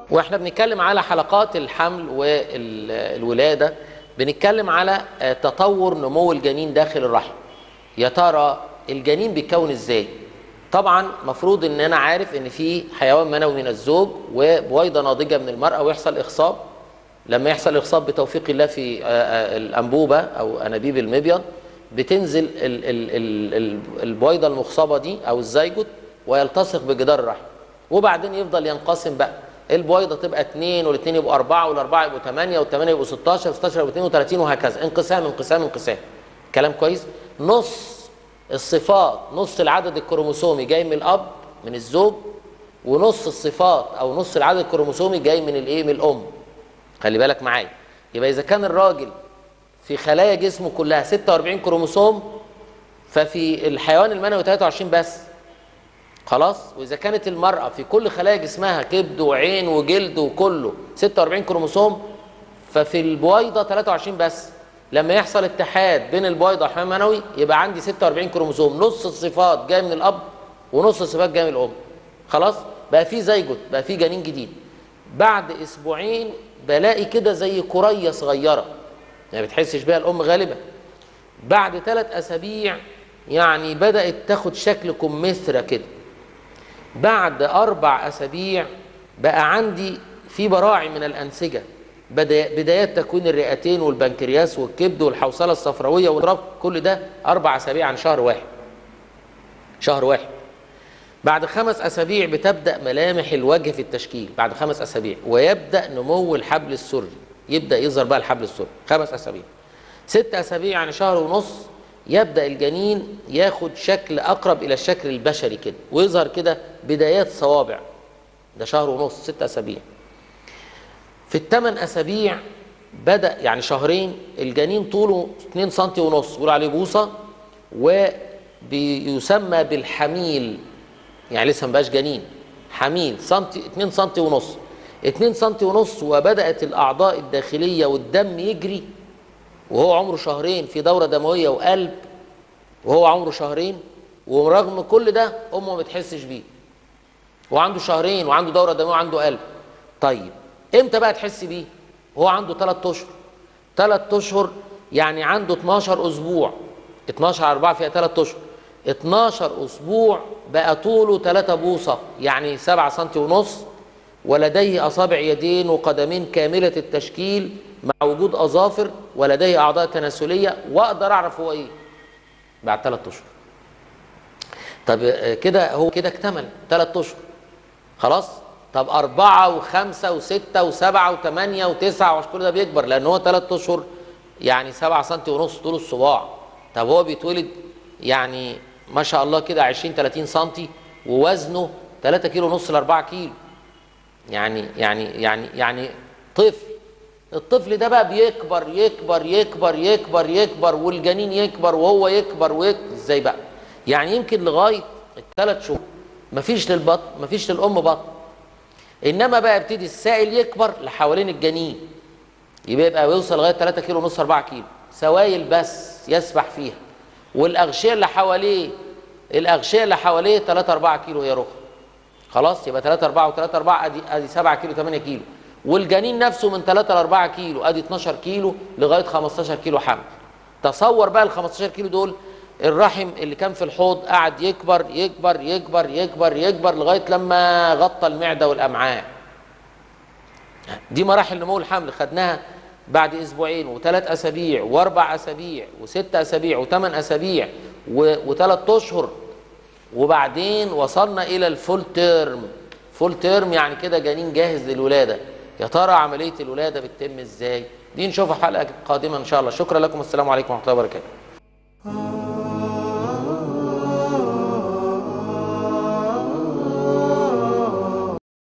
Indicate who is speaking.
Speaker 1: واحنا بنتكلم على حلقات الحمل والولاده بنتكلم على آه، تطور نمو الجنين داخل الرحم يا ترى الجنين بيتكون ازاي طبعا مفروض ان انا عارف ان في حيوان منوي من الزوج وبويضه ناضجه من المراه ويحصل اخصاب لما يحصل اخصاب بتوفيق الله في آه، آه، الانبوبه او انابيب المبيض بتنزل ال- ال- ال- ال- البويضه المخصبه دي او الزيجوت ويلتصق بجدار الرحم وبعدين يفضل ينقسم بقى البويضه تبقى 2 والاثنين يبقوا 4 والاربعه يبقوا 8 والثمانيه يبقوا 16 16 يبقوا 32 وهكذا انقسام انقسام انقسام كلام كويس نص الصفات نص العدد الكروموسومي جاي من الاب من الزوج ونص الصفات او نص العدد الكروموسومي جاي من الايه من الام خلي بالك معايا يبقى اذا كان الراجل في خلايا جسمه كلها 46 كروموسوم ففي الحيوان المنوي 23 بس خلاص واذا كانت المراه في كل خلايا جسمها كبد وعين وجلد وكله 46 كروموسوم ففي البويضه 23 بس لما يحصل اتحاد بين البويضه والحيوان المنوي يبقى عندي 46 كروموسوم نص الصفات جايه من الاب ونص الصفات جايه من الام خلاص بقى في زيجوت بقى في جنين جديد بعد اسبوعين بلاقي كده زي كريه صغيره ما بتحسش بيها الام غالبا بعد ثلاث اسابيع يعني بدات تاخد شكل كمثرى كده بعد اربع اسابيع بقى عندي في براعي من الانسجه بدا- بدايات تكوين الرئتين والبنكرياس والكبد والحوصله الصفراويه والرب كل ده اربع اسابيع عن شهر واحد شهر واحد بعد خمس اسابيع بتبدا ملامح الوجه في التشكيل بعد خمس اسابيع ويبدا نمو الحبل السري يبدا يظهر بقى الحبل السري خمس اسابيع ست اسابيع يعني شهر ونص يبدا الجنين ياخد شكل اقرب الى الشكل البشري كده ويظهر كده بدايات صوابع ده شهر ونص ست اسابيع في الثمان اسابيع بدا يعني شهرين الجنين طوله 2 سم ونص بيقولوا عليه بوصه وبيسمى بالحميل يعني لسه ما بقاش جنين حميل سنتي 2 سم ونص 2 سم ونص وبدات الاعضاء الداخليه والدم يجري وهو عمره شهرين في دوره دمويه وقلب وهو عمره شهرين ورغم كل ده امه ما بتحسش بيه وعنده شهرين وعنده دوره دمويه وعنده قلب طيب امتى بقى تحس بيه هو عنده 3 اشهر 3 اشهر يعني عنده 12 اسبوع 12 على 4 فيها 3 اشهر 12 اسبوع بقى طوله 3 بوصه يعني 7 سم ونص ولديه اصابع يدين وقدمين كامله التشكيل مع وجود اظافر ولديه اعضاء تناسليه واقدر اعرف هو ايه بعد 3 اشهر طب آه، كده هو كده اكتمل 3 اشهر خلاص طب أربعة وخمسة وستة وسبعة وثمانية وتسعة وعشان كل ده بيكبر لأن هو ثلاث أشهر يعني سبعة سنتي ونص طول الصباع طب هو بيتولد يعني ما شاء الله كده 20 30 سنتي ووزنه 3 كيلو ونص ل 4 كيلو يعني يعني يعني يعني طفل الطفل ده بقى بيكبر يكبر يكبر يكبر يكبر والجنين يكبر وهو يكبر ويكبر ازاي بقى يعني يمكن لغايه الثلاث شهور مفيش للبطن مفيش للام بطن انما بقى يبتدي السائل يكبر لحوالين الجنين يبقى يبقى يوصل لغايه 3 كيلو ونص 4 كيلو سوائل بس يسبح فيها والاغشيه اللي حواليه الاغشيه اللي حواليه 3 4 كيلو هي رخر خلاص يبقى 3 4 و3 4 ادي ادي 7 كيلو 8 كيلو والجنين نفسه من 3 ل 4 كيلو ادي 12 كيلو لغايه 15 كيلو حمل تصور بقى ال 15 كيلو دول الرحم اللي كان في الحوض قعد يكبر يكبر يكبر يكبر يكبر لغايه لما غطى المعده والامعاء دي مراحل نمو الحمل خدناها بعد اسبوعين وثلاث اسابيع واربع اسابيع وست اسابيع وثمان اسابيع وثلاث اشهر وبعدين وصلنا الى الفول تيرم فول تيرم يعني كده جنين جاهز للولاده يا ترى عمليه الولاده بتتم ازاي دي نشوفها حلقه قادمه ان شاء الله شكرا لكم والسلام عليكم ورحمه الله وبركاته